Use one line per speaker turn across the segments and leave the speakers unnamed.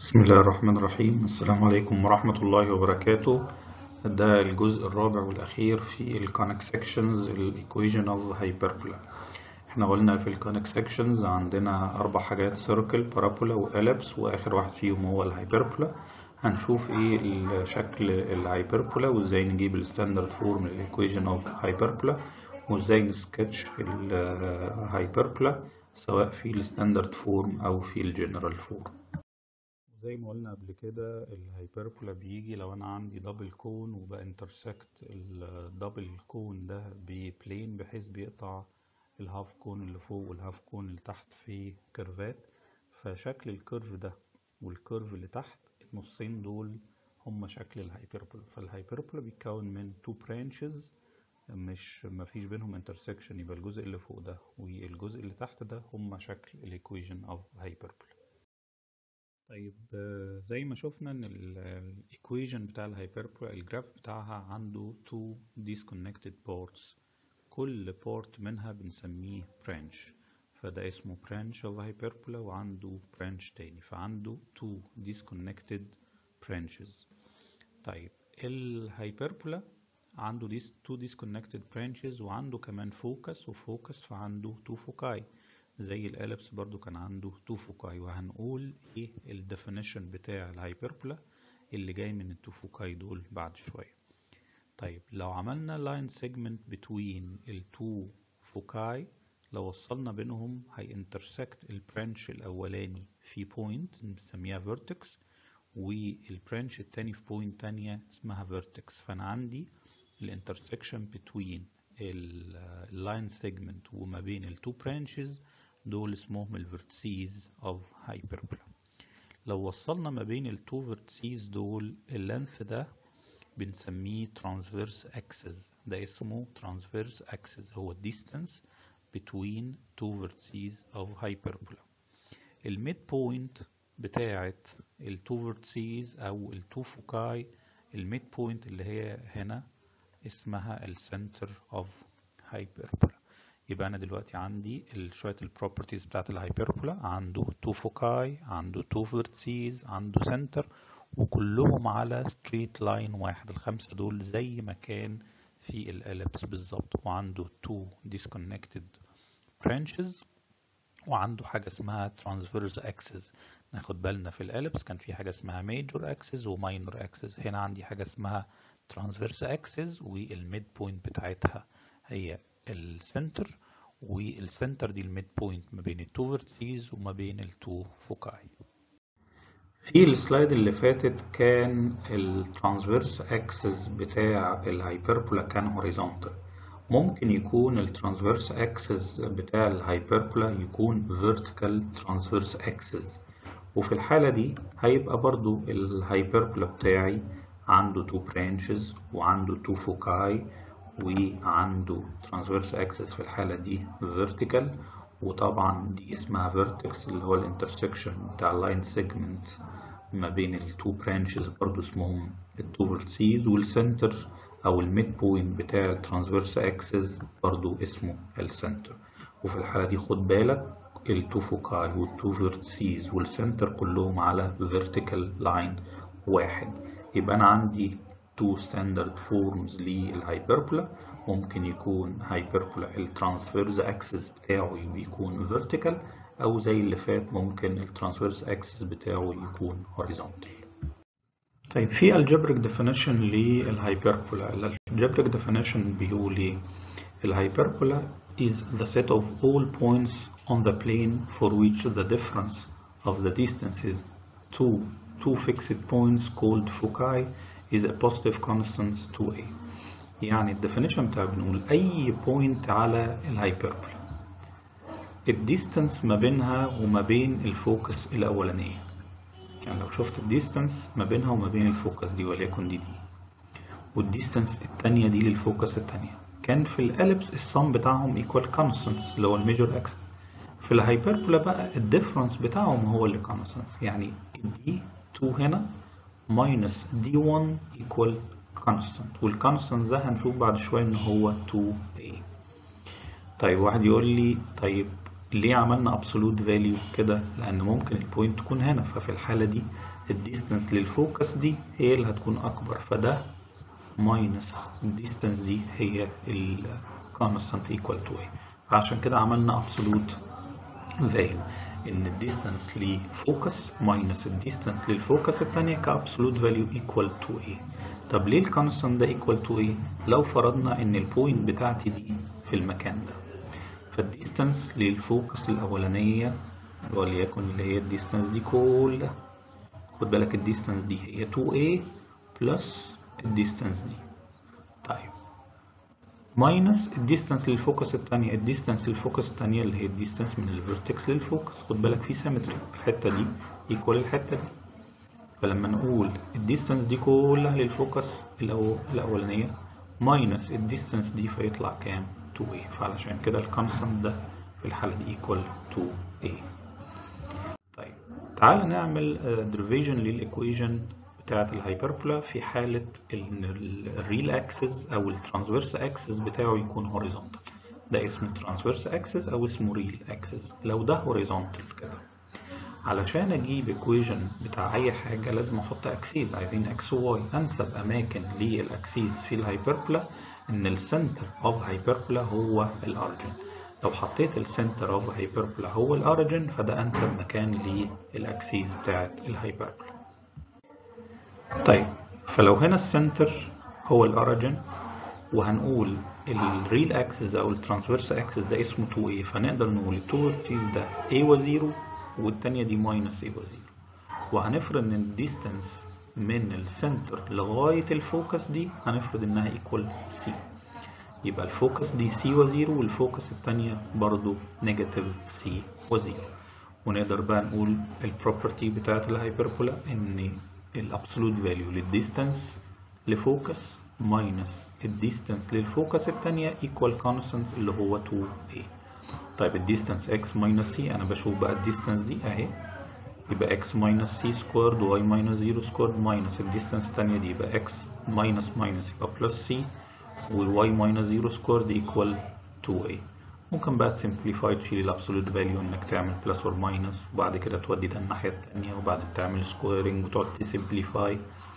بسم الله الرحمن الرحيم السلام عليكم ورحمة الله وبركاته ده الجزء الرابع والأخير في الكونك سيكشنز الإيكويجن أوف هايبربولا احنا قلنا في الكونك سيكشنز عندنا أربع حاجات سيركل بارابولا وألبس وآخر واحد فيهم هو الهايبربولا هنشوف ايه شكل الهايبربولا وازاي نجيب الستاندرد فورم للإيكويجن أوف هايبربولا وازاي نسكتش الهايبربولا سواء في الستاندرد فورم أو في الجنرال فورم زي ما قلنا قبل كده الهايبربولا بيجي لو انا عندي دبل كون وبانترسكت الدبل كون ده ببلين بحيث بيقطع الهاف كون اللي فوق والهاف كون اللي تحت في كيرفات فشكل الكيرف ده والكيرف اللي تحت النصين دول هما شكل الهايبربولا فالهايبربولا بيتكون من تو برانشز مش مفيش بينهم انترسكشن يبقى الجزء اللي فوق ده والجزء اللي تحت ده هما شكل الايكويجن اوف هايبربولا طيب زي ما شفنا ان الايكويجن بتاع الهايبربولا الجراف بتاعها عنده two disconnected ports كل بورت منها بنسميه branch فده اسمه branch of hyperbola وعنده branch تاني فعنده two disconnected branches طيب الهايبربولا عنده these two disconnected branches وعنده كمان focus وفوكس فعنده two foci زي الالبس برضو كان عنده تو فوكاي وهنقول ايه الديفينيشن بتاع الهايبربولا اللي جاي من التو فوكاي دول بعد شويه طيب لو عملنا لاين سيجمنت بتوين التو فوكاي لو وصلنا بينهم هينترسكت البرانش الاولاني في بوينت بنسميها فيرتكس والبرانش التاني في بوينت تانية اسمها فيرتكس فانا عندي الانترسكشن بتوين اللاين سيجمنت وما بين التو برانشز دول اسمهم الفيرتسيز اوف هايبربولا لو وصلنا ما بين التو فيرتسيز دول اللينث ده بنسميه ترانسفيرس اكسس ده اسمه ترانسفيرس اكسس هو الديستانس between two vertices of hyperbola الميد بوينت بتاعت التو فيرتسيز او التو فوكاي الميد بوينت اللي هي هنا اسمها السنتر اوف هايبربولا يبقى انا دلوقتي عندي شويه البروبرتيز بتاعت الهايبربولا عنده تو فوكاي عنده تو فيرتسيز عنده سنتر وكلهم على ستريت لاين واحد الخمسه دول زي ما كان في الالبس بالظبط وعنده تو disconnected branches وعنده حاجه اسمها transverse axis ناخد بالنا في الالبس كان في حاجه اسمها major axis وماينور axis هنا عندي حاجه اسمها transverse axis والميد بوينت بتاعتها هي السنتر والسنتر دي الميد بوينت ما بين التو فيرتسيز وما بين التو فوكاي في السلايد اللي فاتت كان الترانسفيرس اكسس بتاع الهايبربولا كان هوريزونتال ممكن يكون الترانسفيرس اكسس بتاع الهايبربولا يكون فيرتيكال ترانسفيرس اكسس وفي الحالة دي هيبقى برضو الهايبربولا بتاعي عنده تو برانشز وعنده تو فوكاي وعنده transverse axis في الحالة دي vertical وطبعا دي اسمها vertex اللي هو الانترسكشن بتاع اللاين سيجمنت ما بين التو برانشز برضو اسمهم التو vertices والسنتر او الميد بوينت بتاع الترانسفيرس اكسس برضو اسمه السنتر وفي الحالة دي خد بالك التو فوكاي والتو vertices والسنتر كلهم على vertical line واحد يبقى انا عندي تو ستاندرد فورمز للهايبربولا ممكن يكون هايبربولا الترانسفيرز اكسس بتاعه بيكون فيرتيكال او زي اللي فات ممكن الترانسفيرز اكسس بتاعه يكون هوريزونتال طيب في الجبريك ديفينيشن للهايبربولا الالجبريك ديفينيشن بيقول ايه الهايبربولا is the set of all points on the plane for which the difference of the distances to two fixed points called foci is a positive constant 2a يعني الديفينيشن بتاع بنقول اي بوينت على الهايبربولا الديستانس ما بينها وما بين الفوكس الاولانيه يعني لو شفت الديستانس ما بينها وما بين الفوكس دي وليكن دي دي والديستانس التانية دي للفوكس التانية كان في الالبس الصم بتاعهم ايكوال كونستانس اللي هو الميجور اكسس في الهايبربولا بقى الديفرنس بتاعهم هو اللي كونستانس يعني دي 2 هنا minus d1 equal constant والكونستانت ده هنشوف بعد شوية ان هو 2a طيب واحد يقول لي طيب ليه عملنا absolute value كده لان ممكن البوينت تكون هنا ففي الحالة دي الديستانس للفوكس دي هي اللي هتكون اكبر فده minus الديستانس دي هي ال constant equal to a فعشان كده عملنا absolute value ان الديستانس لفوكس minus الديستانس للفوكس الثانية كابسولوت فاليو equal to a طب ليه الكونستانت ده equal to a لو فرضنا ان البوينت بتاعتي دي في المكان ده فالديستانس للفوكس الاولانية وليكن اللي هي الديستانس دي كلها خد بالك الديستانس دي هي 2a بلس الديستانس دي طيب ماينس الديستانس للفوكس الثانية الديستانس للفوكس الثانية اللي هي الديستانس من الفيرتكس للفوكس خد بالك في سيمتري الحتة دي ايكوال الحتة دي فلما نقول الديستانس دي كلها للفوكس الأو... الأولانية ماينس الديستانس دي فيطلع كام 2a فعلشان كده الكونستانت ده في الحالة دي ايكوال 2a طيب تعال نعمل ديريفيجن للإيكويجن بتاعة الهايبربولا في حالة ان الريل اكسس او الترانسفيرس اكسس بتاعه يكون هوريزونتال ده اسمه ترانسفيرس اكسس او اسمه ريل اكسس لو ده هوريزونتال كده علشان اجيب ايكويجن بتاع اي حاجة لازم احط اكسيز عايزين اكس وواي انسب اماكن للاكسيز في الهايبربولا ان السنتر اوف هايبربولا هو الاوريجن لو حطيت السنتر اوف هايبربولا هو الاوريجن فده انسب مكان للاكسيز بتاعة الهايبربولا طيب فلو هنا السنتر هو الاوريجن وهنقول الريل اكسس او الترانسفيرس اكسس ده اسمه 2a فنقدر نقول التو اكسيس ده a و0 والتانية دي ماينس a و0 وهنفرض ان الديستانس من السنتر لغاية الفوكس دي هنفرض انها ايكوال c يبقى الفوكس دي c و0 والفوكس التانية برضو نيجاتيف c و0 ونقدر بقى نقول البروبرتي بتاعت الهايبربولا ان الابسولوت فاليو للديستانس لفوكس ماينس الديستانس للفوكس الثانيه ايكوال كونستانت اللي هو 2a طيب الديستانس x ماينس c انا بشوف بقى الديستانس دي اهي يبقى x ماينس c سكويرد y ماينس 0 سكويرد ماينس الديستانس الثانيه دي يبقى x ماينس ماينس يبقى بلس c وy ماينس 0 سكويرد ايكوال 2a ممكن بقى تسمبليفاي تشيل الابسولوت فاليو انك تعمل بلس اور ماينس وبعد كده تودي ده الناحيه الثانيه وبعدين تعمل سكويرنج وتقعد تسمبليفاي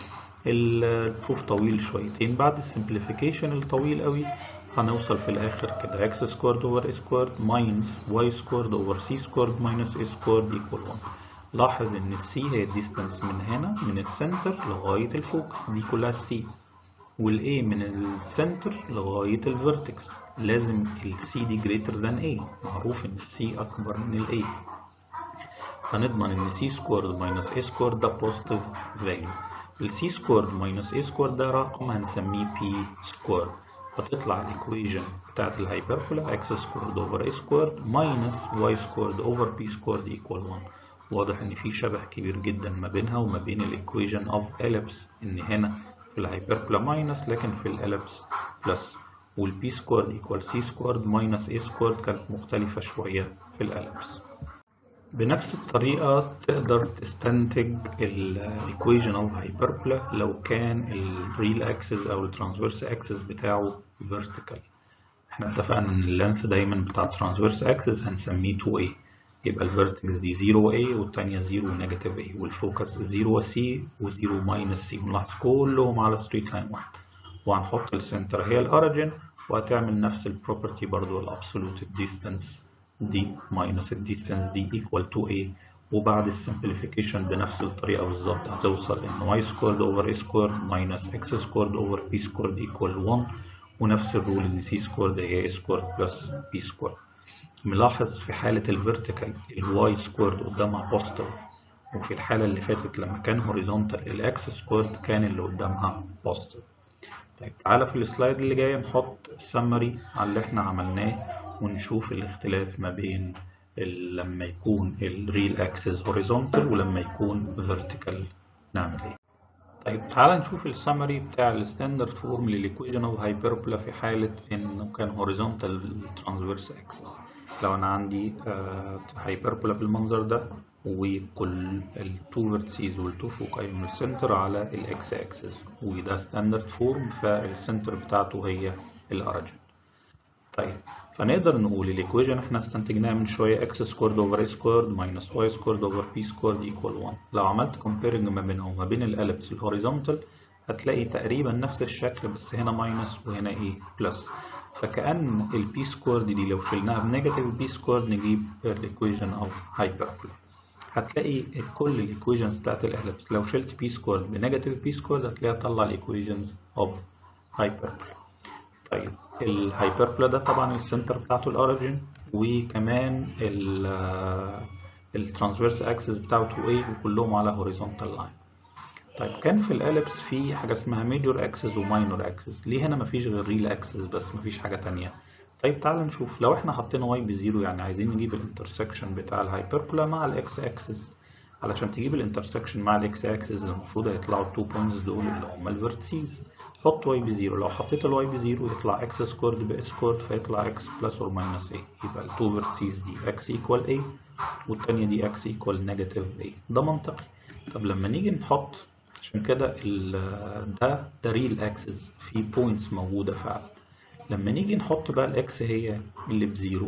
البروف طويل شويتين بعد السمبليفيكيشن الطويل قوي هنوصل في الاخر كده x سكويرد اوفر a سكويرد ماينس y سكويرد اوفر c سكويرد ماينس a سكويرد ايكوال 1 لاحظ ان السي هي الديستانس من هنا من السنتر لغايه الفوكس دي كلها السي والاي من السنتر لغايه الفيرتكس لازم ال C دي greater than A معروف ان ال C اكبر من ال A فنضمن ان C squared minus A squared ده positive value ال C squared minus A squared ده رقم هنسميه P squared فتطلع الايكويجن بتاعت الهايبربولا x squared over A squared minus y squared over P squared equal 1 واضح ان في شبه كبير جدا ما بينها وما بين الايكويجن of ellipse ان هنا في الهايبربولا minus لكن في الاليبس بلس والبي سكوارد ايكوال سي سكوارد ماينس اي سكوارد كانت مختلفة شوية في الألبس بنفس الطريقة تقدر تستنتج الايكويجن اوف هايبربولا لو كان الريل اكسس او الترانسفيرس اكسس بتاعه فيرتيكال احنا اتفقنا ان اللينث دايما بتاع الترانسفيرس اكسس هنسميه 2a يبقى الفيرتكس دي 0a والتانية 0 ونيجاتيف a والفوكس 0 c و0 ماينس c ونلاحظ كلهم على ستريت لاين واحد وهنحط السنتر هي الاوريجن وهتعمل نفس البروبرتي برضو الابسولوت ديستانس دي ماينس الديستانس دي ايكوال تو a وبعد السمبليفيكيشن بنفس الطريقه بالظبط هتوصل ان y سكويرد اوفر a سكويرد ماينس x سكويرد اوفر b سكويرد ايكوال 1 ونفس الرول ان c سكويرد هي a سكويرد بلس b سكويرد ملاحظ في حاله الفيرتيكال الواي سكويرد قدامها بوزيتيف وفي الحاله اللي فاتت لما كان هوريزونتال الاكس سكويرد كان اللي قدامها بوزيتيف طيب تعالى في السلايد اللي جاي نحط سمري على اللي احنا عملناه ونشوف الاختلاف ما بين لما يكون الريل اكسس هوريزونتال ولما يكون فيرتيكال نعمل ايه طيب تعالى نشوف السمري بتاع الستاندرد فورم للايكويشن اوف هايبربولا في حاله انه كان هوريزونتال ترانسفيرس اكسس لو انا عندي هايبربولا بالمنظر ده وكل التو فيرتسيز والتو فوكاي من السنتر على الاكس اكسس وده ستاندرد فورم فالسنتر بتاعته هي الاوريجن طيب فنقدر نقول الايكويشن احنا استنتجناها من شويه x سكويرد اوفر a سكويرد ماينس y سكويرد اوفر b سكويرد ايكوال 1 لو عملت كومبيرنج ما بينهم وما بين الاليبس الهوريزونتال هتلاقي تقريبا نفس الشكل بس هنا ماينس وهنا ايه بلس فكأن البي سكويرد دي لو شلناها بنيجاتيف بي سكويرد نجيب الايكويشن اوف هايبربولا هتلاقي كل الايكويشنز بتاعت الاليبس لو شلت بي سكويرد بنيجاتيف بي سكويرد هتلاقيها تطلع الايكويشنز اوف هايبربولا طيب الهايبربولا ده طبعا السنتر بتاعته الاوريجين وكمان الترانسفيرس اكسس بتاعته ايه وكلهم على هوريزونتال لاين طيب كان في الاليبس في حاجه اسمها ميجور اكسس وماينور اكسس ليه هنا مفيش غير ريل اكسس بس مفيش حاجه تانية طيب تعال نشوف لو احنا حطينا واي بزيرو يعني عايزين نجيب الانترسكشن بتاع الهايبربولا مع الاكس اكسس علشان تجيب الانترسكشن مع الاكس اكسس المفروض هيطلعوا التو بوينتس دول اللي هم الفيرتسيز حط واي بزيرو لو حطيت الواي بزيرو يطلع اكس سكويرد ب سكويرد فيطلع اكس بلس اور ماينس اي يبقى التو فيرتسيز دي اكس ايكوال اي والتانية دي اكس ايكوال نيجاتيف اي ده منطقي طب لما نيجي نحط عشان كده ده ده ريل اكسس في بوينتس موجودة فعلا لما نيجي نحط بقى الاكس هي اللي بزيرو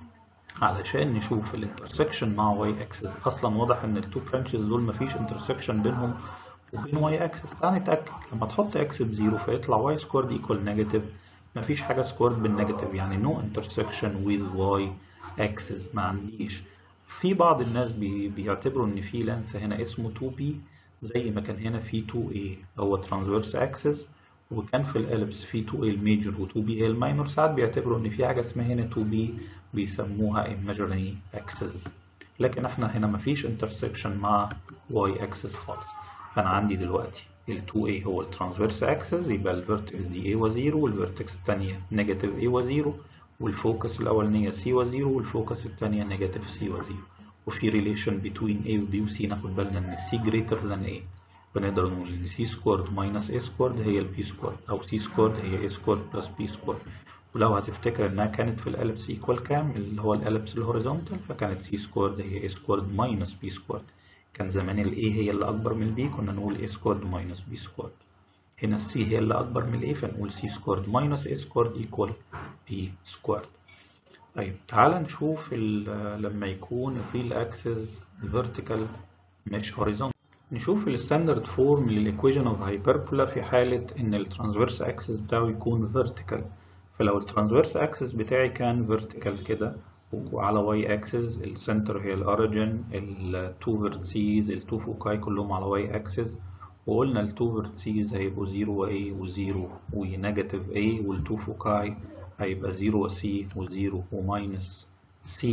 علشان نشوف الانترسكشن مع واي اكسس اصلا واضح ان التو برانشز دول مفيش انترسكشن بينهم وبين واي اكسس تعال نتاكد لما تحط اكس بزيرو فيطلع واي سكويرد ايكوال نيجاتيف مفيش حاجه سكويرد بالنيجاتيف يعني نو انترسكشن ويز واي اكسس ما عنديش في بعض الناس بي بيعتبروا ان في لانس هنا اسمه 2 بي زي ما كان هنا في 2 a هو ترانسفيرس اكسس وكان في الاليبس في 2 a الميجر و2 b هي الماينور ساعات بيعتبروا ان في حاجه اسمها هنا 2 b بيسموها imaginary axis لكن احنا هنا مفيش intersection مع y axis خالص فانا عندي دلوقتي ال 2a هو الترانسفيرس اكسس يبقى الفيرتكس دي a و0 والفيرتكس الثانيه نيجاتيف a و0 والفوكس الاولانيه c و0 والفوكس الثانيه نيجاتيف c و0 وفي ريليشن بين a و b و c ناخد بالنا ان c greater than a فنقدر نقول ان c سكويرد ماينس a سكويرد هي ال b سكويرد او c سكويرد هي a سكويرد بلس b سكويرد ولو هتفتكر انها كانت في الاليبس ايكوال كام اللي هو الاليبس الهوريزونتال فكانت c سكويرد هي a سكويرد ماينس b سكويرد كان زمان ال A هي اللي أكبر من ال B كنا نقول A سكويرد ماينس B سكويرد هنا ال C هي اللي أكبر من ال A فنقول C سكويرد ماينس A سكويرد إيكوال B سكويرد طيب تعال نشوف لما يكون الريل أكسس فيرتيكال مش هوريزونتال نشوف الستاندرد فورم للإيكويشن أوف هايبربولا في حالة إن الترانسفيرس أكسس بتاعه يكون فيرتيكال فلو الترانسفيرس أكسس بتاعي كان فيرتيكال كده وعلى واي اكسس السنتر هي الاوريجن التو فيرتسيز التو فوكاي كلهم على واي اكسس وقلنا التو فيرتسيز هيبقوا 0 و A و0 ونيجاتيف A والتو فوكاي هيبقى 0 و C و0 وماينس C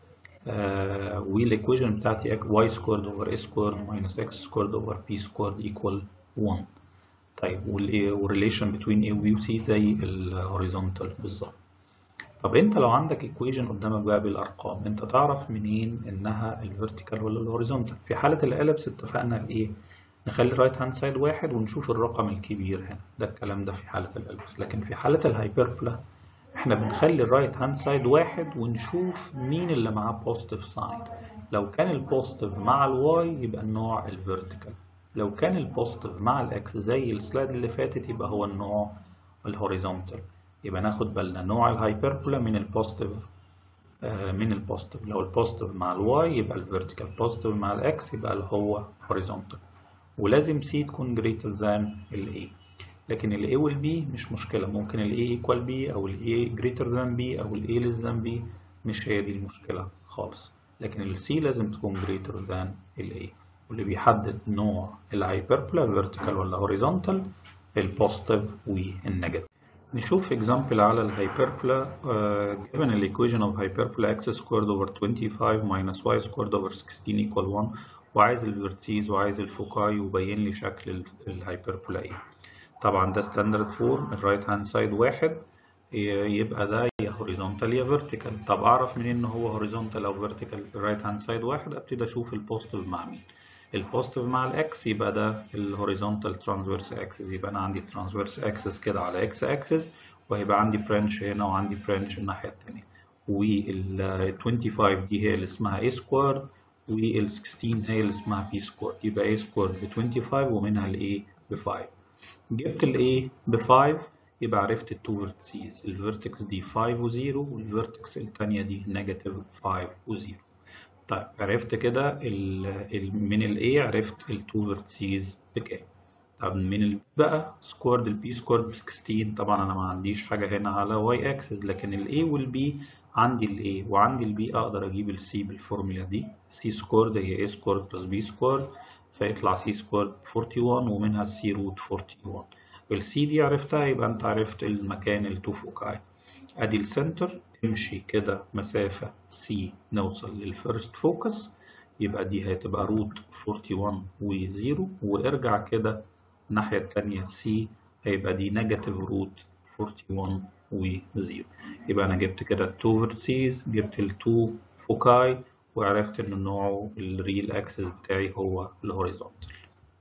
آه والايكويشن بتاعتي y سكويرد اوفر a سكويرد ماينس x سكويرد اوفر b سكويرد ايكوال 1 طيب والريليشن بين a و b و c زي الهوريزونتال بالظبط طب انت لو عندك ايكويشن قدامك بقى بالارقام انت تعرف منين انها الفيرتيكال ولا الهوريزونتال في حاله الاليبس اتفقنا لايه نخلي الرايت هاند سايد واحد ونشوف الرقم الكبير هنا ده الكلام ده في حاله الاليبس لكن في حاله الهايبربولا احنا بنخلي الرايت هاند سايد واحد ونشوف مين اللي معاه بوزيتيف ساين لو كان البوزيتيف مع الواي يبقى النوع الفيرتيكال لو كان البوزيتيف مع الاكس زي السلايد اللي فاتت يبقى هو النوع الهوريزونتال يبقى ناخد بالنا نوع الهايبربولا من البوزيتيف آه من البوزيتيف لو البوزيتيف مع الواي يبقى الفيرتيكال بوزيتيف مع الاكس يبقى اللي هو هوريزونتال ولازم سي تكون greater than ال A لكن ال A وال B مش مشكلة ممكن ال A equal B أو ال A greater than B أو ال A less than B مش هي دي المشكلة خالص لكن ال C لازم تكون greater than ال A واللي بيحدد نوع الهايبربولا vertical ولا horizontal البوزيتيف والنيجاتيف نشوف example على الهايبربولا uh, given the equation of hyperbola x squared over 25 minus y squared over 16 equal 1 وعايز الفيرتيز وعايز الفوكاي وبين لي شكل الهايبربولا ايه طبعا ده ستاندرد فورم الرايت هاند سايد واحد يبقى ده يا هوريزونتال يا فيرتيكال طب اعرف منين ان هو هوريزونتال او فيرتيكال الرايت هاند سايد واحد ابتدي اشوف البوزيتيف مع مين البوزيتيف مع الاكس يبقى ده الهوريزونتال ترانسفيرس اكسس يبقى انا عندي ترانسفيرس اكسس كده على اكس اكسس وهيبقى عندي برانش هنا وعندي برانش الناحيه الثانيه وال 25 دي هي اللي اسمها a سكويرد وال 16 هي اللي اسمها b سكويرد يبقى a سكويرد ب 25 ومنها ال a ب 5 جبت ال a ب 5 يبقى عرفت التو فيرتسيز الفيرتكس دي 5 و0 والفيرتكس التانية دي نيجاتيف 5 و0 طيب عرفت كده ال ال من ال A عرفت التو فيرتسيز بكام طب من ال بقى سكوارد البي سكوارد ب 16 طبعا انا ما عنديش حاجة هنا على واي اكسس لكن ال A وال B عندي ال A وعندي ال B اقدر اجيب ال C بالفورمولا دي C سكوارد هي A سكوارد بلس B سكوارد فيطلع C سكوارد 41 ومنها C روت 41 السي دي عرفتها يبقى انت عرفت المكان التو فوكاي ادي السنتر امشي كده مسافة سي نوصل للفيرست فوكس يبقى دي هتبقى روت 41 و0 وارجع كده الناحية التانية سي هيبقى دي نيجاتيف روت 41 و0 يبقى انا جبت كده التو فيرتسيز جبت التو فوكاي وعرفت ان نوعه الريل اكسس بتاعي هو الهوريزونتال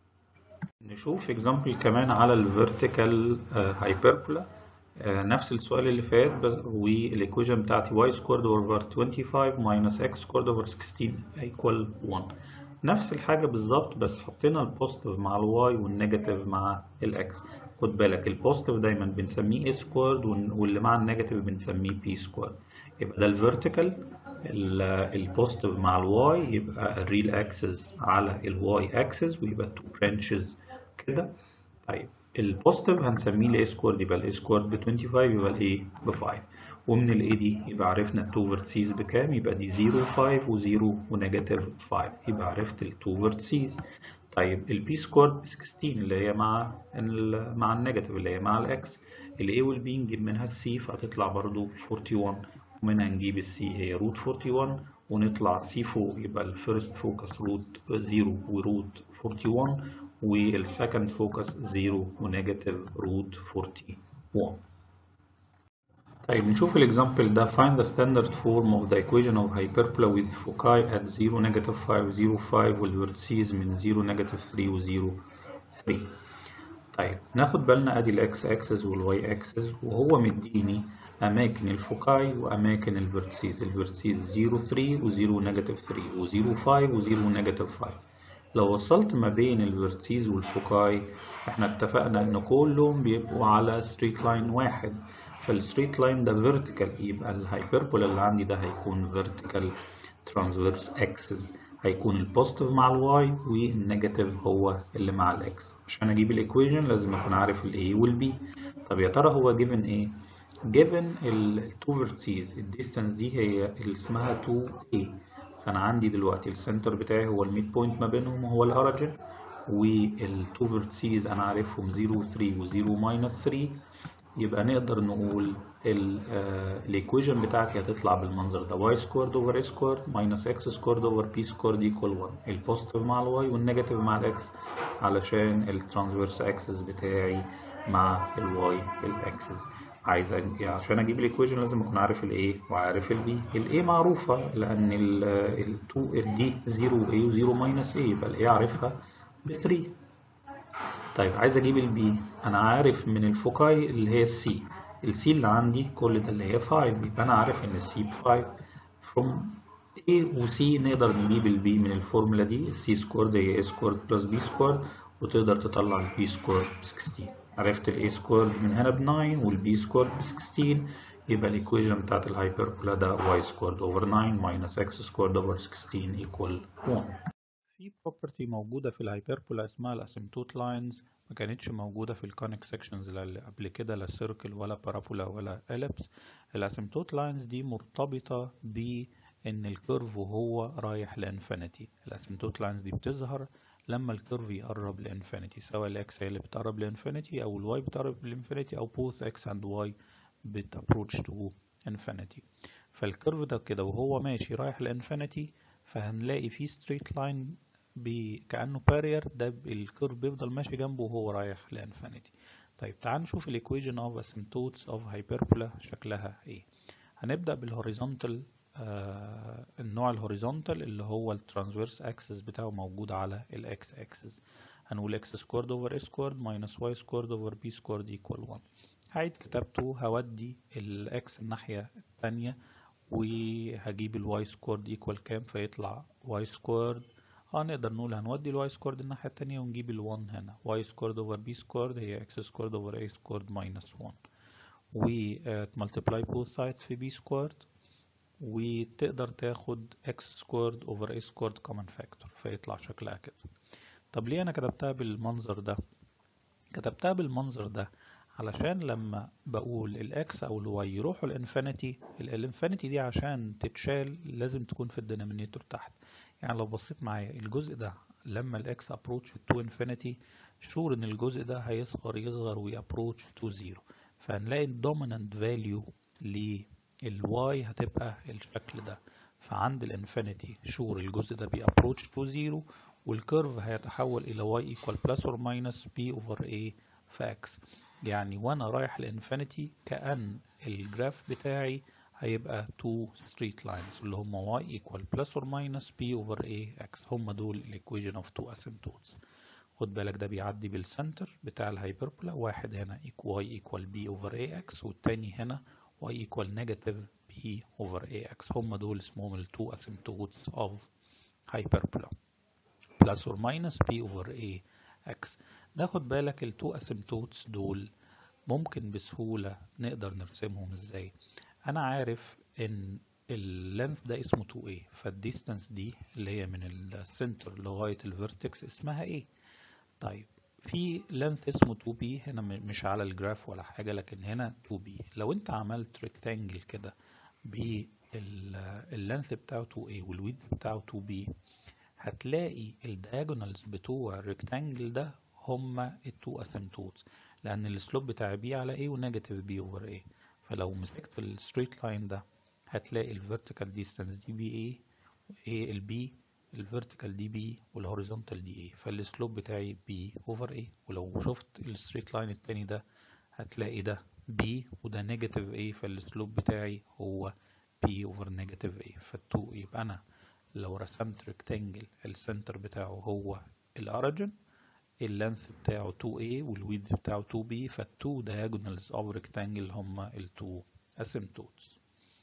نشوف اكزامبل كمان على الفيرتيكال هايبربولا نفس السؤال اللي فات والايكويشن بتاعتي y سكوارد اوفر 25 minus x سكوارد اوفر 16 equal 1 نفس الحاجة بالظبط بس حطينا البوزيتيف مع الواي والنيجاتيف مع الاكس خد بالك البوزيتيف دايما بنسميه a سكوارد واللي مع النيجاتيف بنسميه b سكوارد يبقى ده الفيرتيكال البوزيتيف مع الواي يبقى الريل اكسس على الواي اكسس ويبقى تو برانشز كده طيب البوزيتيف هنسميه الاي سكوارد يبقى الاي سكوارد ب 25 يبقى الاي ب 5 ومن الاي دي يبقى عرفنا التو فيرتسيز بكام يبقى دي 0 5 و0 ونيجاتيف 5 يبقى عرفت التو فيرتسيز طيب البي سكوارد ب 16 اللي هي مع ال مع النيجاتيف اللي هي مع الاكس الاي والبي نجيب منها السي فهتطلع برضو 41 ومنها نجيب السي هي روت 41 ونطلع سي فوق يبقى الفيرست فوكس روت 0 وروت 41 والسكند فوكس 0 ونيجاتيف روت 41 طيب نشوف الاكزامبل ده find the standard form of the equation of hyperbola with foci at 0 negative 5 0 5 والvertices من 0 negative 3 و 0 3 طيب ناخد بالنا ادي الاكس اكسس والواي اكسس وهو مديني اماكن الفوكاي واماكن الفيرتسيز الفيرتسيز 0 3 و0 نيجاتيف 3 و0 5 و0 نيجاتيف 5 لو وصلت ما بين الفيرتسيز والفوكاي احنا اتفقنا ان كلهم بيبقوا على ستريت لاين واحد فالستريت لاين ده فيرتيكال يبقى الهايبربولا اللي عندي ده هيكون فيرتيكال ترانسفيرس اكسس هيكون البوزيتيف مع الواي والنيجاتيف هو اللي مع الاكس عشان اجيب الايكويشن لازم اكون عارف الاي والبي طب يا ترى هو جيفن ايه given التو فيرتسيز الديستانس دي هي اللي اسمها 2a فانا عندي دلوقتي السنتر بتاعي هو الميد بوينت ما بينهم وهو الاوريجن والتو فيرتسيز انا عارفهم 0 و 3 و 0 ماينس 3 يبقى نقدر نقول الايكويشن بتاعتي هتطلع بالمنظر ده y سكوارد اوفر a سكوارد ماينس x سكوارد اوفر b سكوارد ايكوال 1 البوزيتيف مع الواي والنيجاتيف مع الاكس علشان الترانسفيرس اكسس بتاعي مع الواي الاكسس عايز أج... عشان اجيب الايكويشن لازم اكون عارف الاي وعارف البي الاي معروفه لان ال2 دي 0 a و0 ماينس a يبقى الاي عارفها ب 3 طيب عايز اجيب البي انا عارف من الفوكاي اللي هي السي السي اللي عندي كل ده اللي هي 5 يبقى انا عارف ان السي ب 5 from A و C نقدر نجيب البي من الفورمولا دي السي سكوارد هي A سكوارد بلس B سكوارد وتقدر تطلع البي سكوارد ب 16 عرفت الاي سكوارد من هنا ب 9 والبي سكوارد ب 16 يبقى الايكويشن بتاعت الهايبربولا ده y سكوارد اوفر 9 minus x سكوارد اوفر 16 equal 1 في بروبرتي موجودة في الهايبربولا اسمها الاسيمتوت لاينز ما كانتش موجودة في الكونيك سيكشنز اللي قبل كده لا سيركل ولا بارابولا ولا اليبس الاسيمتوت لاينز دي مرتبطة بان الكيرف وهو رايح لانفينيتي الاسيمتوت لاينز دي بتظهر لما الكيرف يقرب لانفينيتي سواء الاكس هي اللي بتقرب لانفينيتي او الواي بتقرب لانفينيتي او both x and y بتابروتش تو انفينيتي فالكيرف ده كده وهو ماشي رايح لانفينيتي فهنلاقي فيه ستريت لاين كأنه بارير ده الكيرف بيفضل ماشي جنبه وهو رايح لانفينيتي طيب تعال نشوف الايكويشن اوف اسيمتوتس اوف هايبربولا شكلها ايه هنبدأ بالهوريزونتال آه النوع الهوريزونتال اللي هو الترانسفيرس اكسس بتاعه موجود على الاكس اكسس هنقول اكس سكوارد اوفر اس سكوارد ماينس واي سكوارد اوفر بي سكوارد ايكوال 1 هعيد كتابته هودي الاكس الناحية التانية وهجيب الواي سكوارد ايكوال كام فيطلع واي سكوارد اه نقدر نقول هنودي الواي سكورد الناحية التانية ونجيب ال 1 هنا y سكورد over b سكورد هي x سكورد over a سكورد minus 1 و uh, multiply both sides في b سكورد وتقدر تاخد x سكورد over a سكورد common factor فيطلع شكلها كده طب ليه انا كتبتها بالمنظر ده كتبتها بالمنظر ده علشان لما بقول الاكس او الواي يروحوا الانفينيتي الانفينيتي دي عشان تتشال لازم تكون في الدينامينيتور تحت يعني لو بصيت معايا الجزء ده لما الاكس ابروتش تو انفينيتي شور ان الجزء ده هيصغر يصغر ويابروتش تو زيرو فهنلاقي الدومينانت فاليو للواي هتبقى الشكل ده فعند الانفينيتي شور الجزء ده بيابروتش تو زيرو والكيرف هيتحول الى y equal plus or minus b over a في x يعني وانا رايح لانفينيتي كأن الجراف بتاعي هيبقى two straight lines اللي هم y equal plus or minus b over a x هم دول الايكويجن of two asymptotes خد بالك ده بيعدي بالسنتر بتاع الهايبربولا واحد هنا y equal b over ax والتاني هنا y equal negative b over ax هم دول اسمهم ال two asymptotes of hyperbola plus or minus p over a x ناخد بالك ال two asymptotes دول ممكن بسهولة نقدر نرسمهم ازاي انا عارف ان اللينث ده اسمه 2a فالديستانس دي اللي هي من السنتر لغاية الفيرتكس اسمها a طيب في لينث اسمه 2b هنا مش على الجراف ولا حاجة لكن هنا 2b لو انت عملت ريكتانجل كده باللينث بتاعه 2a والويدث بتاعه 2b هتلاقي الدياجونالز بتوع الريكتانجل ده هما التو اسيمتوتس لان السلوب بتاع بي على a ونيجاتيف بي اوفر a فلو مسكت في الستريت لاين ده هتلاقي الفيرتيكال ديستانس دي بي a a البي الفيرتيكال دي بي والهوريزونتال دي a فالسلوب بتاعي بي اوفر a ولو شفت الستريت لاين التاني ده هتلاقي ده بي وده نيجاتيف a فالسلوب بتاعي هو بي اوفر نيجاتيف a فالتو يبقى انا لو رسمت ريكتانجل السنتر بتاعه هو الأوريجن اللينث بتاعه 2a والويدث بتاعه 2b فالتو diagonals of rectangle هما التو asymptotes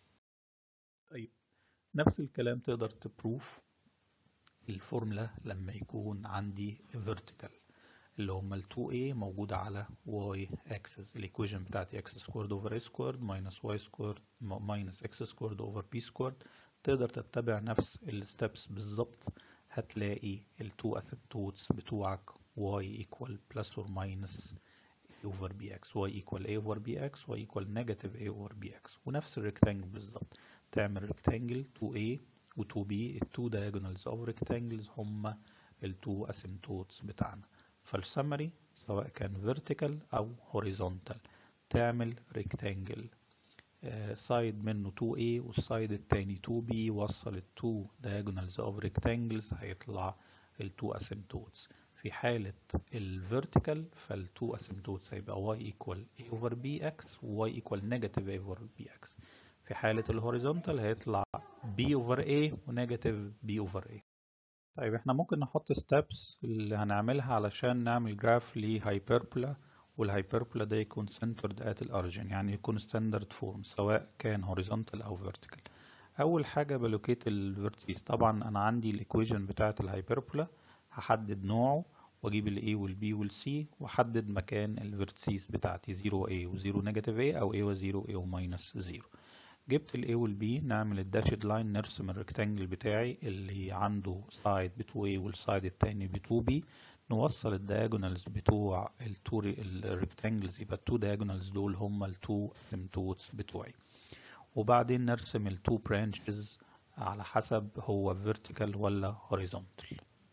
طيب نفس الكلام تقدر تبروف الفورمولا لما يكون عندي vertical اللي هما ال 2a موجودة على y axis الايكويشن بتاعتي x squared over a squared minus y squared minus x squared over b squared تقدر تتبع نفس الستبس بالظبط هتلاقي التو اسيمتوتس بتوعك y equal plus or minus a over bx y equal a over bx y equal negative a over bx ونفس الريكتانجل بالظبط تعمل ريكتانجل 2a و 2b التو diagonals of rectangles هما التو اسيمتوتس بتاعنا فالسمري سواء كان vertical أو horizontal تعمل ريكتانجل سايد منه 2A والسايد التاني 2B وصل ال 2 diagonals of rectangles هيطلع ال 2 asymptotes في حالة ال vertical فال 2 asymptotes هيبقى y equal a over bx و y equal negative a over bx في حالة ال horizontal هيطلع b over a و negative b over a طيب احنا ممكن نحط steps اللي هنعملها علشان نعمل جراف لهايبربولا والهايبربولا ده يكون centered at الأوريجين يعني يكون standard form سواء كان horizontal أو vertical أول حاجة بلوكيت الفيرتيس طبعا أنا عندي الإيكويجن بتاعة الهايبربولا هحدد نوعه وأجيب ال A وال B وال C وأحدد مكان الفيرتيس بتاعتي 0 A و 0 negative A أو A و 0 A و minus 0 جبت ال A وال B نعمل الداشد لاين نرسم الريكتانجل بتاعي اللي عنده سايد ب 2A والسايد التاني ب 2B نوصل الدياجونالز بتوع التو الريكتانجلز يبقى التو diagonals دول هما التو اسيمتوتس بتوعي وبعدين نرسم التو برانشز على حسب هو vertical ولا horizontal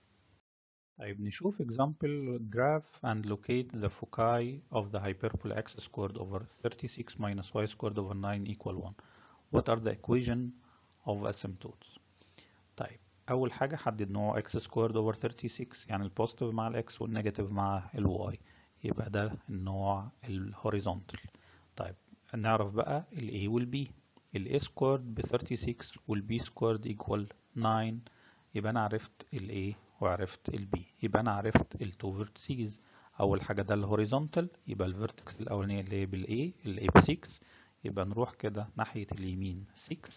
طيب نشوف example graph and locate the foci of the hyperbola x squared over 36 minus y squared over 9 equal 1 what are the equation of asymptotes طيب أول حاجة حدد نوع x squared over 36 يعني البوزيتيف مع الx والنيجاتيف مع الواي يبقى ده النوع الهوريزونتال طيب نعرف بقى ال a وال b ال a squared ب 36 وال b squared equal 9 يبقى أنا عرفت ال a وعرفت ال b يبقى أنا عرفت ال two vertices أول حاجة ده الهوريزونتال يبقى الفيرتكس الأولانية اللي هي بال a ال a ب 6 يبقى نروح كده ناحية اليمين 6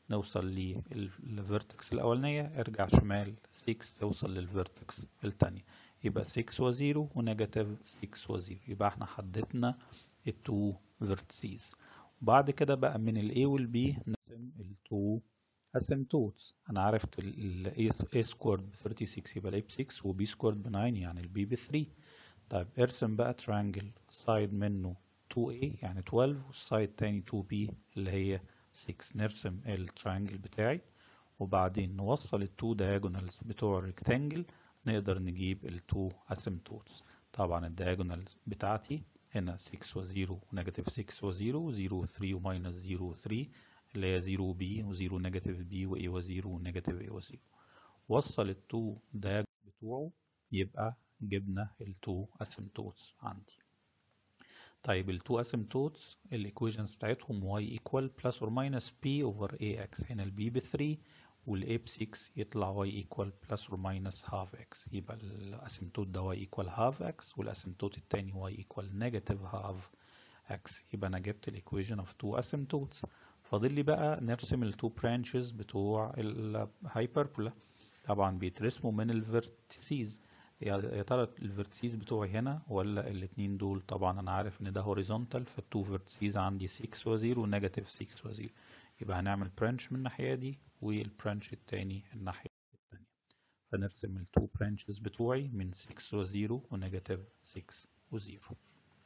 نوصل للفيرتكس الأولانية ارجع شمال 6 توصل للفيرتكس التانية يبقى 6 و0 ونيجاتيف 6 و0 يبقى احنا حددنا التو فيرتسيز وبعد كده بقى من ال A وال B نرسم التو اسيمتوتس انا عرفت ال A سكوارد ب 36 يبقى ال A ب 6 و B سكوارد ب 9 يعني ال B ب 3 طيب ارسم بقى ترانجل سايد منه 2A يعني 12 والسايد تاني 2B اللي هي 6 نرسم الترانجل بتاعي وبعدين نوصل التو diagonals بتوع الريكتانجل نقدر نجيب التو اسيمتوتس طبعا الدياجونالز بتاعتي هنا 6 و 0 ونيجاتيف 6 و 0 0 و 3 وماينس 0 و 3 اللي هي 0 بي و 0 نيجاتيف بي و a و 0 ونيجاتيف a و 0 وصل التو diagonal بتوعه يبقى جبنا التو اسيمتوتس عندي طيب التو اسيمتوتس الايكويشنز بتاعتهم y equal plus or minus p over ax هنا ال b ب 3 وال a ب 6 يطلع y equal plus or minus half x يبقى الاسيمتوت ده y equal half x والاسيمتوت التاني y equal negative half x يبقى انا جبت الايكويشن of two asymptotes فاضل لي بقى نرسم التو برانشز بتوع الهايبربولا طبعا بيترسموا من الفيرتيسيز يا ترى الفيرتيسيز بتوعي هنا ولا الاتنين دول طبعا انا عارف ان ده هوريزونتال فالتو فيرتيسيز عندي 6 و 0 ونيجاتيف 6 و 0 يبقى هنعمل برانش من الناحيه دي والبرانش التاني الناحيه التانيه فنرسم التو برانشز بتوعي من 6 و 0 ونيجاتيف 6 و 0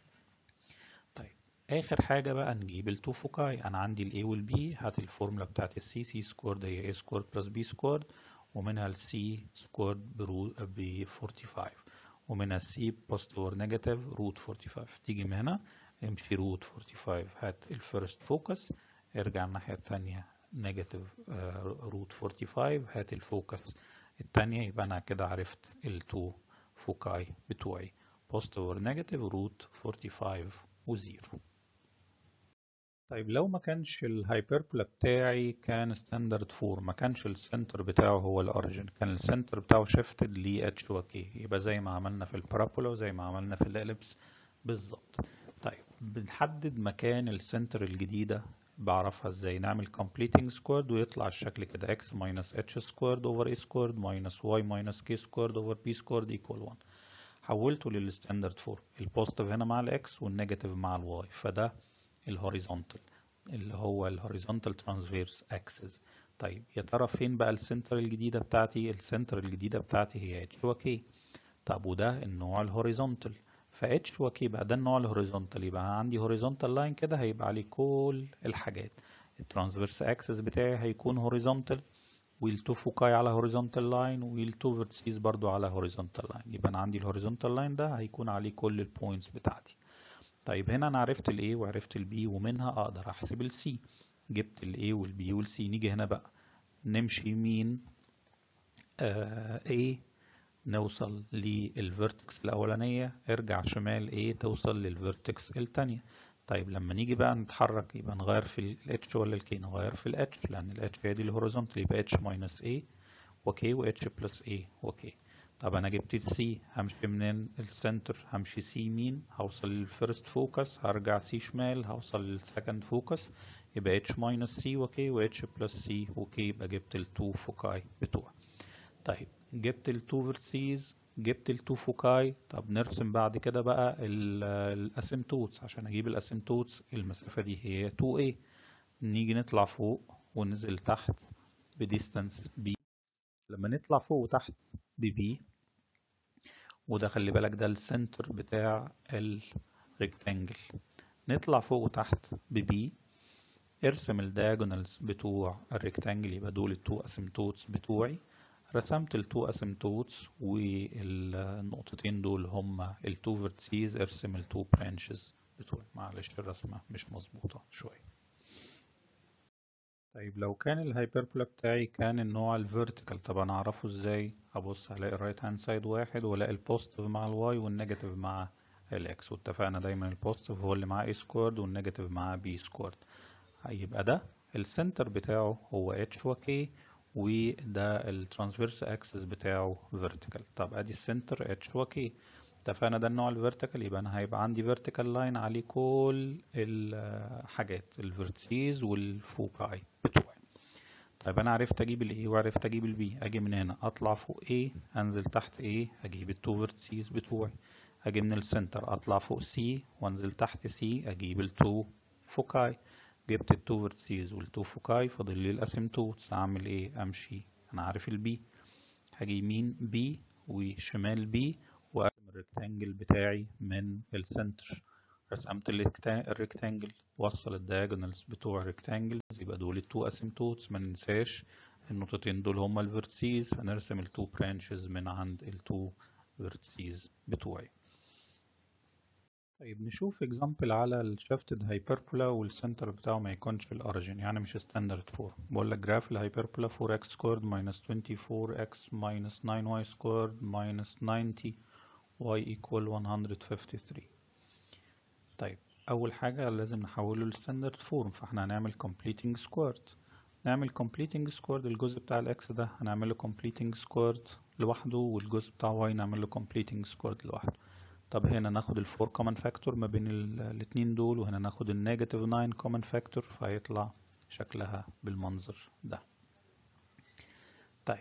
طيب اخر حاجه بقى نجيب التو فوكاي انا عندي الاي والبي هات الفورمولا بتاعت السي سي سكوارد هي اي سكوارد بلس بي سكوارد ومنها السي سكوارد ب 45 ومنها السي بوزيتيف اور نيجاتيف روت 45 تيجي من هنا امشي روت 45 هات الفيرست فوكس ارجع الناحية التانية نيجاتيف روت 45 هات الفوكس التانية يبقى أنا كده عرفت التو فوكاي بتوعي بوزيتيف اور نيجاتيف روت 45 وزيرو طيب لو ما كانش الهايبربولا بتاعي كان ستاندرد فور ما كانش السنتر بتاعه هو الاوريجن كان السنتر بتاعه شيفتد ل اتش وكي يبقى زي ما عملنا في البارابولا وزي ما عملنا في الاليبس بالظبط طيب بنحدد مكان السنتر الجديدة بعرفها ازاي نعمل completing squared ويطلع الشكل كده x minus h squared over a squared minus y minus k squared over p squared equal 1 حولته للستاندرد فورم البوزيتيف هنا مع الاكس والنيجاتيف مع الواي فده الهوريزونتال اللي هو الهوريزونتال ترانسفيرس اكسس طيب يا ترى فين بقى السنتر الجديدة بتاعتي السنتر الجديدة بتاعتي هي اتش وكي طب وده النوع الهوريزونتال فاتش وكي بقى ده النوع الهوريزونتال يبقى عندي هوريزونتال لاين كده هيبقى عليه كل الحاجات الترانسفيرس اكسس بتاعي هيكون هوريزونتال والتو فوكاي على هوريزونتال لاين والتو فيرتسيز برضو على هوريزونتال لاين يبقى انا عندي الهوريزونتال لاين ده هيكون عليه كل البوينتس بتاعتي طيب هنا انا عرفت الاي وعرفت البي ومنها اقدر احسب السي جبت الاي والبي والسي نيجي هنا بقى نمشي يمين آه A نوصل للفيرتكس الأولانية ارجع شمال A توصل للفيرتكس التانية طيب لما نيجي بقى نتحرك يبقى نغير في ال H ولا ال K نغير في ال H لأن ال H هي دي الهوريزونتال يبقى H minus A و K و H plus A و K طب أنا جبت ال C همشي منين السنتر همشي C يمين هوصل للفيرست فوكس هرجع C شمال هوصل للسكند فوكس يبقى H minus C و K و H plus C و K يبقى جبت التو فوكاي بتوعي طيب جبت التو فيرتسيز جبت التو فوكاي طب نرسم بعد كده بقى الاسيمتوتس عشان اجيب الاسيمتوتس المسافة دي هي 2a نيجي نطلع فوق وننزل تحت بديستانس b لما نطلع فوق وتحت ب b وده خلي بالك ده السنتر بتاع الريكتانجل نطلع فوق وتحت ب b ارسم الدياجونالز بتوع الريكتانجل يبقى دول التو اسيمتوتس بتوعي رسمت التو اسيمتوتس والنقطتين دول هما التو فيرتسيز ارسم التو برانشز بتوعي معلش الرسمة مش مظبوطة شوية طيب لو كان الهايبربولا بتاعي كان النوع الفيرتيكال طب انا اعرفه ازاي ابص هلاقي الرايت هاند سايد واحد والاقي البوزيتيف مع الواي والنيجاتيف مع الاكس واتفقنا دايما البوزيتيف هو اللي معاه اي سكوارد والنيجاتيف معاه بي سكوارد هيبقى ده السنتر بتاعه هو اتش وكي وده الترانسفيرس اكسس بتاعه فيرتيكال طب ادي السنتر اتش وكي اتفقنا ده النوع الفيرتيكال يبقى انا هيبقى عندي فيرتيكال لاين عليه كل الحاجات الفيرتسيز والفوكاي بتوعي طيب انا عرفت اجيب ال A وعرفت اجيب ال B اجي من هنا اطلع فوق A انزل تحت A اجيب ال 2 vertices بتوعي اجي من السنتر اطلع فوق C وانزل تحت C اجيب ال 2 فوكاي جبت ال 2 vertices وال 2 فوكاي فاضل لي الاسيمتوتس اعمل ايه امشي انا عارف ال B هاجي يمين B وشمال B واقسم الريكتانجل بتاعي من السنتر رسمت الريكتانجل وصل الدياجونالز بتوع الريكتانجل يبقى دول التو اسيمتوتس ما ننساش النقطتين دول هما الفيرتسيز فنرسم التو برانشز من عند التو فيرتسيز بتوعي طيب نشوف اكزامبل على الشفتد هايبربولا والسنتر بتاعه ما يكونش في الاوريجين يعني مش ستاندرد فورم بقول لك جراف الهايبربولا 4x سكويرد minus 24x minus 9y سكويرد minus 90 y equal 153 طيب أول حاجة لازم نحوله لستاندرد فورم فاحنا هنعمل completing squared نعمل completing squared الجزء بتاع الإكس ده هنعمله completing squared لوحده والجزء بتاع y نعمله completing squared لوحده طب هنا ناخد الفور common factor ما بين الاتنين دول وهنا ناخد النيجاتيف 9 common factor فهيطلع شكلها بالمنظر ده طيب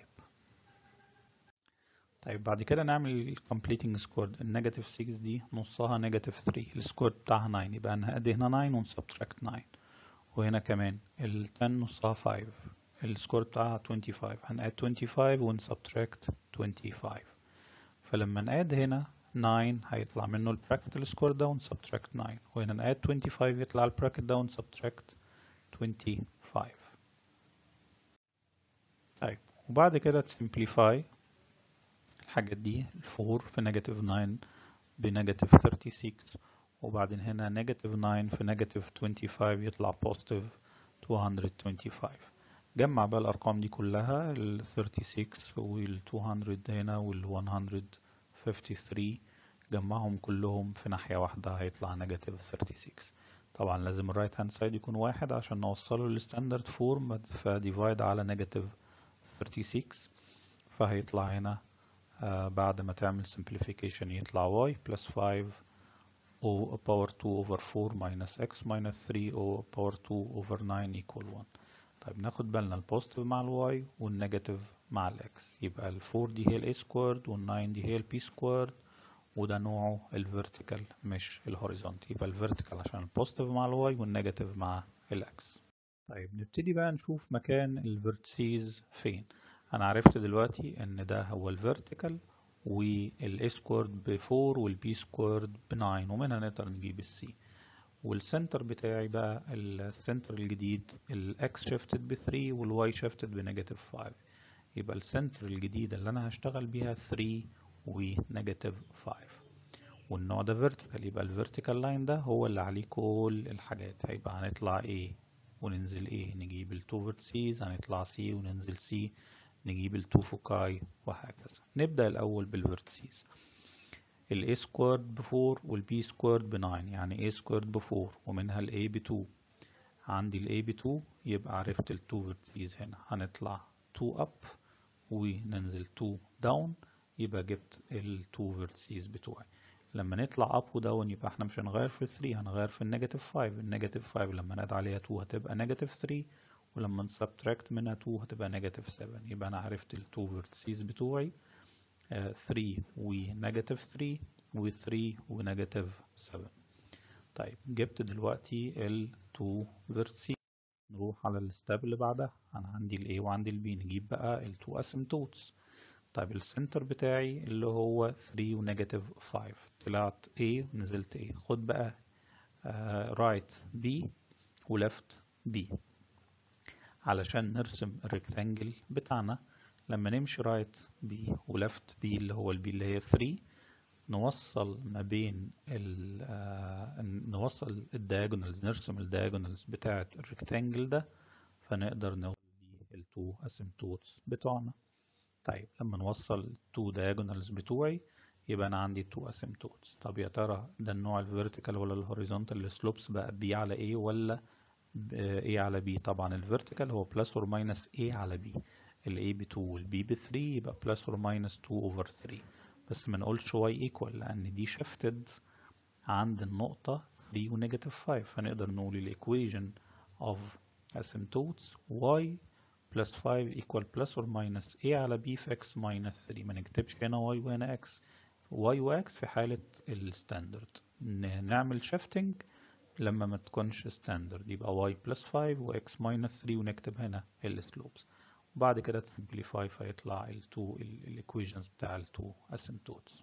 طيب بعد كده نعمل completing squared النيجاتيف 6 دي نصها نيجاتيف 3 السكوير بتاعها 9 يبقى هنقد هنا 9 ونسبتراكت 9 وهنا كمان ال 10 نصها 5 السكوير بتاعها 25 هنقد 25 ونسبتراكت 25 فلما نقاد هنا 9 هيطلع منه البراكت السكوير ده ونسبتراكت 9 وهنا نقاد 25 يطلع البراكت ده ونسبتراكت 25 طيب وبعد كده تسمبليفاي الحاجات دي 4 في نيجاتيف 9 بنيجاتيف 36 وبعدين هنا نيجاتيف 9 في نيجاتيف 25 يطلع بوزيتيف 225 جمع بقى الأرقام دي كلها ال 36 وال 200 هنا وال 153 جمعهم كلهم في ناحية واحدة هيطلع نيجاتيف 36 طبعا لازم الرايت هاند سايد يكون واحد عشان نوصله للستاندرد فورم فديفايد على نيجاتيف 36 فهيطلع هنا آه بعد ما تعمل simplification يطلع y plus 5 o power 2 over 4 minus x minus 3 o power 2 over 9 equal 1 طيب ناخد بالنا البوزيتيف مع الواي والنيجاتيف مع الاكس يبقى ال 4 دي هي ال a squared وال 9 دي هي ال p squared وده نوعه الفيرتيكال مش الهوريزونتال يبقى الفيرتيكال عشان البوزيتيف مع الواي والنيجاتيف مع الاكس طيب نبتدي بقى نشوف مكان الفيرتسيز فين انا عرفت دلوقتي ان ده هو الفيرتيكال والاي سكويرد ب 4 والبي سكويرد ب 9 ومنها نقدر نجيب السي والسنتر بتاعي بقى السنتر الجديد الاكس شيفتد ب 3 والواي شيفتد بنيجاتيف 5 يبقى السنتر الجديدة اللي انا هشتغل بيها 3 ونيجاتيف 5 والنوع ده فيرتيكال يبقى الفيرتيكال لاين ده هو اللي عليه كل الحاجات هيبقى هنطلع A وننزل A نجيب ال 2 فيرتسيز هنطلع C وننزل C نجيب ال 2 فوكاي وهكذا نبدأ الأول بالفيرتسيز ال A سكويرد ب 4 وال B سكويرد ب 9 يعني A سكويرد ب 4 ومنها ال A ب 2 عندي ال A ب 2 يبقى عرفت ال 2 فيرتسيز هنا هنطلع 2 up وننزل 2 down يبقى جبت ال 2 فيرتسيز بتوعي لما نطلع اب وداون يبقى احنا مش هنغير في 3 هنغير في النيجاتيف 5 النيجاتيف 5 لما نقعد عليها 2 هتبقى نيجاتيف 3 ولما نسبتراكت منها 2 هتبقى نيجاتيف 7 يبقى انا عرفت ال 2 فيرتسيز بتوعي 3 ونيجاتيف 3 و3 ونيجاتيف 7 طيب جبت دلوقتي ال 2 فيرتسيز نروح على الستاب اللي بعدها انا عندي ال A وعندي ال B نجيب بقى ال 2 اسيمتوتس طيب السنتر بتاعي اللي هو 3 ونيجاتيف 5 طلعت A ونزلت A خد بقى رايت uh, B ولفت B علشان نرسم الريكتانجل بتاعنا لما نمشي رايت B ولفت B اللي هو البي اللي هي 3 نوصل ما بين ال uh, نوصل الدياجونالز نرسم الدياجونالز بتاعة الريكتانجل ده فنقدر نوصل بيه التو اسيمتوتس بتوعنا طيب لما نوصل التو diagonals بتوعي يبقى انا عندي تو اسيمتوتس طب يا ترى ده النوع الفيرتيكال ولا الهوريزونتال السلوبس بقى بي على A ولا A على B طبعا الفيرتيكال هو بلس اور ماينس A على B ال A ب 2 وال B ب 3 يبقى بلس اور ماينس 2 اوفر 3 بس ما نقولش y ايكوال لان دي شيفتد عند النقطة 3 ونيجاتيف 5 فنقدر نقول الايكويجن of asymptotes y plus 5 equal plus or minus a على b في x minus 3 ما نكتبش هنا y وهنا x y و x في حالة الستاندرد نعمل shifting لما ما تكونش ستاندرد يبقى y plus 5 و x minus 3 ونكتب هنا السلوبس وبعد كده تسمبليفاي فيطلع ال 2 الايكويشنز بتاع ال 2 asymptotes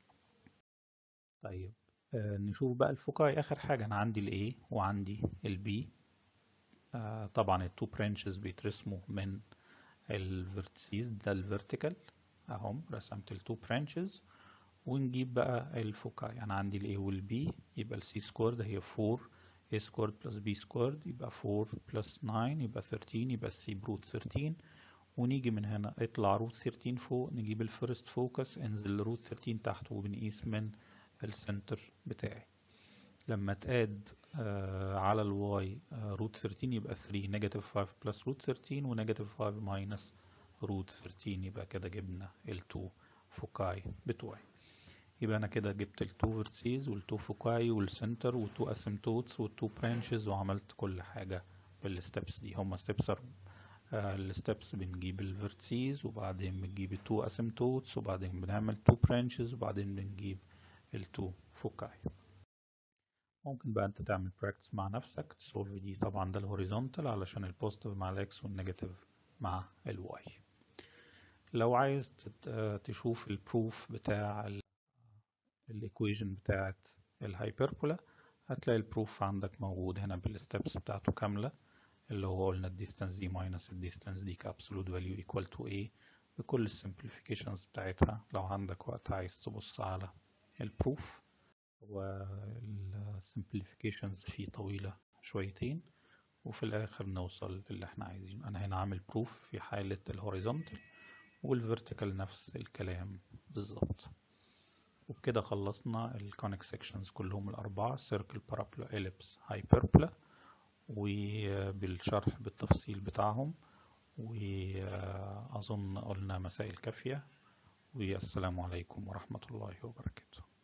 طيب آه نشوف بقى الفوكاي اخر حاجة انا عندي ال A وعندي ال B آه طبعا ال 2 branches بيترسموا من الفيرتسيز ده الفيرتيكال اهم رسمت ال 2 branches ونجيب بقى الفوكاي انا عندي ال A وال B يبقى ال C سكويرد هي 4 A سكويرد بلس B سكويرد يبقى 4 بلس 9 يبقى 13 يبقى C بروت 13 ونيجي من هنا اطلع روت 13 فوق نجيب الفيرست فوكس انزل روت 13 تحت وبنقيس من السنتر بتاعي لما تقاد آه على الواي آه روت 13 يبقى 3 نيجاتيف 5 بلس روت 13 ونيجاتيف 5 ماينس روت 13 يبقى كده جبنا ال2 فوكاي بتوعي يبقى انا كده جبت ال2 فيرتسيز وال2 فوكاي والسنتر وال2 اسيمتوتس وال2 برانشز وعملت كل حاجة بالستبس دي هما ستبس الستبس بنجيب الفيرتسيز وبعدين بنجيب التو اسيمتوتس وبعدين بنعمل تو برانشز وبعدين بنجيب التو فوكاي ممكن بقى انت تعمل براكتس مع نفسك تسولف دي طبعا ده الهوريزونتال علشان البوزيتيف مع الاكس والنيجاتيف مع الواي لو عايز تشوف البروف بتاع الايكويجن بتاعت الهايبربولا هتلاقي البروف عندك موجود هنا بالستبس بتاعته كاملة اللي هو قلنا الديستانس دي ماينس الديستانس دي كابسولوت فاليو ايكوال تو ايه بكل السمبليفيكيشنز بتاعتها لو عندك وقت عايز تبص على البروف والسمبليفيكيشنز فيه طويلة شويتين وفي الآخر نوصل للي احنا عايزينه أنا هنا عامل بروف في حالة الهوريزونتال والفيرتيكال نفس الكلام بالظبط وبكده خلصنا الكونيك سيكشنز كلهم الأربعة سيركل بارابولا إليبس هايبربولا وبالشرح بالتفصيل بتاعهم وأظن قلنا مسائل كافية والسلام عليكم ورحمة الله وبركاته